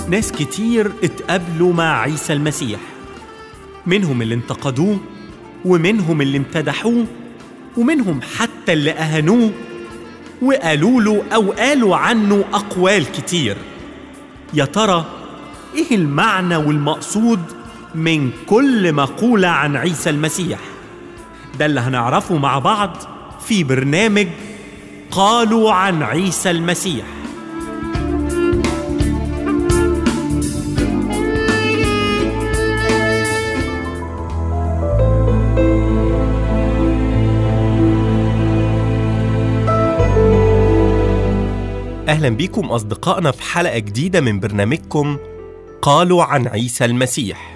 ناس كتير اتقابلوا مع عيسى المسيح منهم اللي انتقدوه ومنهم اللي امتدحوه ومنهم حتى اللي أهانوه وقالوا له أو قالوا عنه أقوال كتير يا ترى إيه المعنى والمقصود من كل مقولة عن عيسى المسيح ده اللي هنعرفه مع بعض في برنامج قالوا عن عيسى المسيح أهلا بيكم أصدقائنا في حلقة جديدة من برنامجكم قالوا عن عيسى المسيح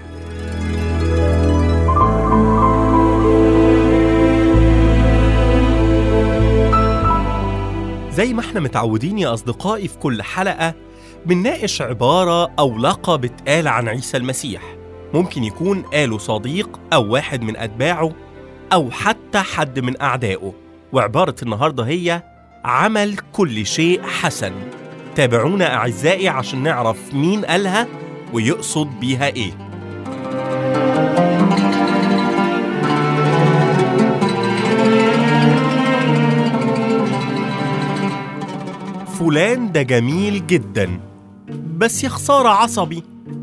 زي ما احنا متعودين يا أصدقائي في كل حلقة بنناقش عبارة أو لقب اتقال عن عيسى المسيح ممكن يكون قاله صديق أو واحد من أتباعه أو حتى حد من أعدائه وعبارة النهاردة هي عمل كل شيء حسن تابعونا أعزائي عشان نعرف مين قالها ويقصد بيها إيه فلان ده جميل جدا بس يا خسارة عصبي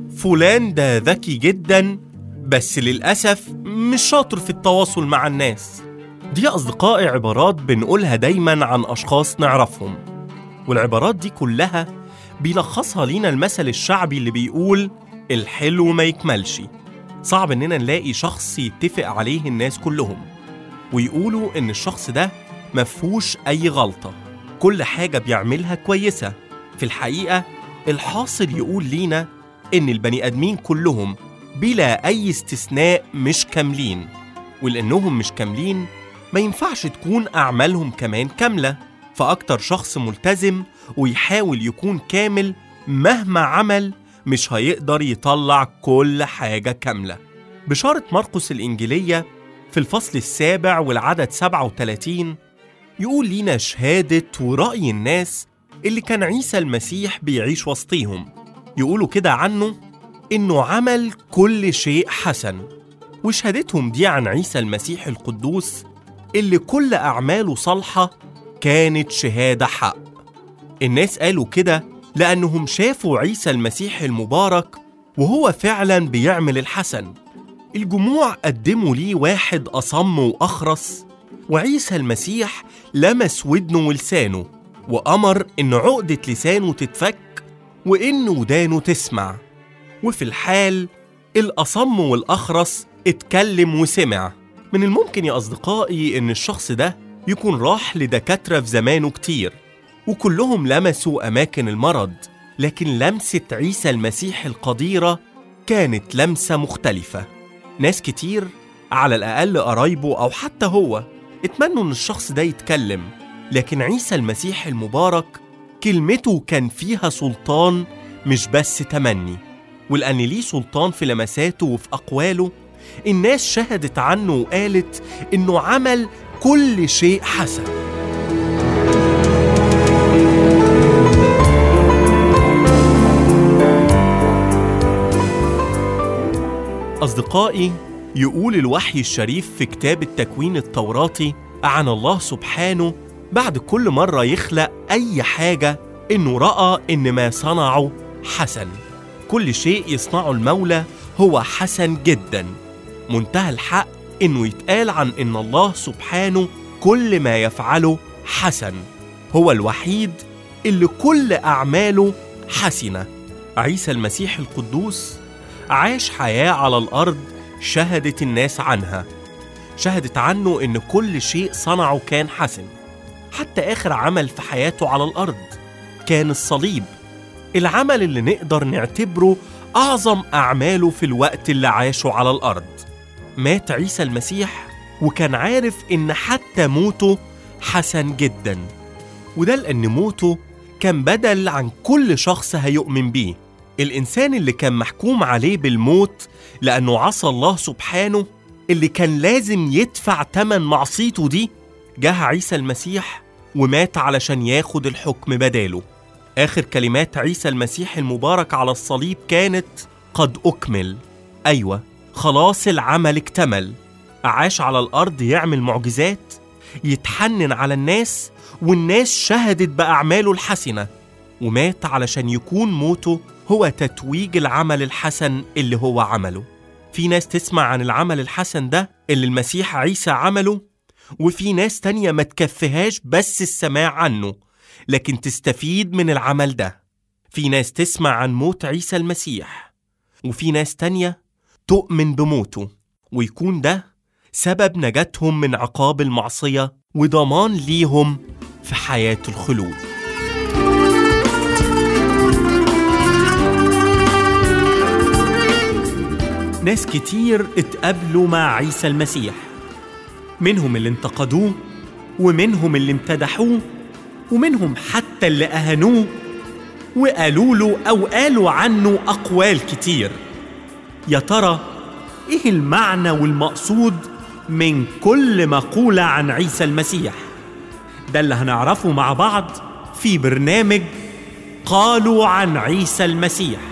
فلان ده ذكي جدا بس للأسف مش شاطر في التواصل مع الناس دي أصدقائي عبارات بنقولها دايما عن أشخاص نعرفهم والعبارات دي كلها بيلخصها لينا المثل الشعبي اللي بيقول الحلو ما يكملش صعب إننا نلاقي شخص يتفق عليه الناس كلهم ويقولوا إن الشخص ده مفهوش أي غلطة كل حاجة بيعملها كويسة في الحقيقة الحاصل يقول لينا إن البني آدمين كلهم بلا أي استثناء مش كاملين ولأنهم مش كاملين ما ينفعش تكون أعمالهم كمان كاملة فأكتر شخص ملتزم ويحاول يكون كامل مهما عمل مش هيقدر يطلع كل حاجة كاملة بشارة مرقس الإنجيلية في الفصل السابع والعدد 37 يقول لينا شهادة ورأي الناس اللي كان عيسى المسيح بيعيش وسطيهم يقولوا كده عنه إنه عمل كل شيء حسن وشهادتهم دي عن عيسى المسيح القدوس اللي كل أعماله صالحة كانت شهادة حق الناس قالوا كده لأنهم شافوا عيسى المسيح المبارك وهو فعلا بيعمل الحسن الجموع قدموا ليه واحد أصم وأخرس وعيسى المسيح لمس ودنه ولسانه وأمر إن عقدة لسانه تتفك وإن ودانه تسمع وفي الحال الأصم والأخرس اتكلم وسمع من الممكن يا أصدقائي إن الشخص ده يكون راح لدكاترة في زمانه كتير وكلهم لمسوا أماكن المرض لكن لمسة عيسى المسيح القديرة كانت لمسة مختلفة ناس كتير على الأقل قرايبه أو حتى هو اتمنوا إن الشخص ده يتكلم لكن عيسى المسيح المبارك كلمته كان فيها سلطان مش بس تمني ولأن ليه سلطان في لمساته وفي أقواله الناس شهدت عنه وقالت إنه عمل كل شيء حسن أصدقائي يقول الوحي الشريف في كتاب التكوين التوراتي عن الله سبحانه بعد كل مرة يخلق أي حاجة إنه رأى إن ما صنعه حسن كل شيء يصنعه المولى هو حسن جدا منتهى الحق إنه يتقال عن إن الله سبحانه كل ما يفعله حسن هو الوحيد اللي كل أعماله حسنة عيسى المسيح القدوس عاش حياة على الأرض شهدت الناس عنها شهدت عنه إن كل شيء صنعه كان حسن حتى آخر عمل في حياته على الأرض كان الصليب العمل اللي نقدر نعتبره أعظم أعماله في الوقت اللي عاشه على الأرض مات عيسى المسيح وكان عارف إن حتى موته حسن جدا وده لأن موته كان بدل عن كل شخص هيؤمن بيه الإنسان اللي كان محكوم عليه بالموت لأنه عصى الله سبحانه اللي كان لازم يدفع تمن معصيته دي جه عيسى المسيح ومات علشان ياخد الحكم بداله آخر كلمات عيسى المسيح المبارك على الصليب كانت قد أكمل أيوة خلاص العمل اكتمل عاش على الأرض يعمل معجزات يتحنن على الناس والناس شهدت بأعماله الحسنة ومات علشان يكون موته هو تتويج العمل الحسن اللي هو عمله في ناس تسمع عن العمل الحسن ده اللي المسيح عيسى عمله وفي ناس تانية ما تكفيهاش بس السماع عنه لكن تستفيد من العمل ده في ناس تسمع عن موت عيسى المسيح وفي ناس تانية تؤمن بموته ويكون ده سبب نجاتهم من عقاب المعصية وضمان ليهم في حياة الخلود ناس كتير اتقابلوا مع عيسى المسيح منهم اللي انتقدوه ومنهم اللي امتدحوه ومنهم حتى اللي أهانوه وقالوا له أو قالوا عنه أقوال كتير يا ترى إيه المعنى والمقصود من كل مقولة عن عيسى المسيح ده اللي هنعرفه مع بعض في برنامج قالوا عن عيسى المسيح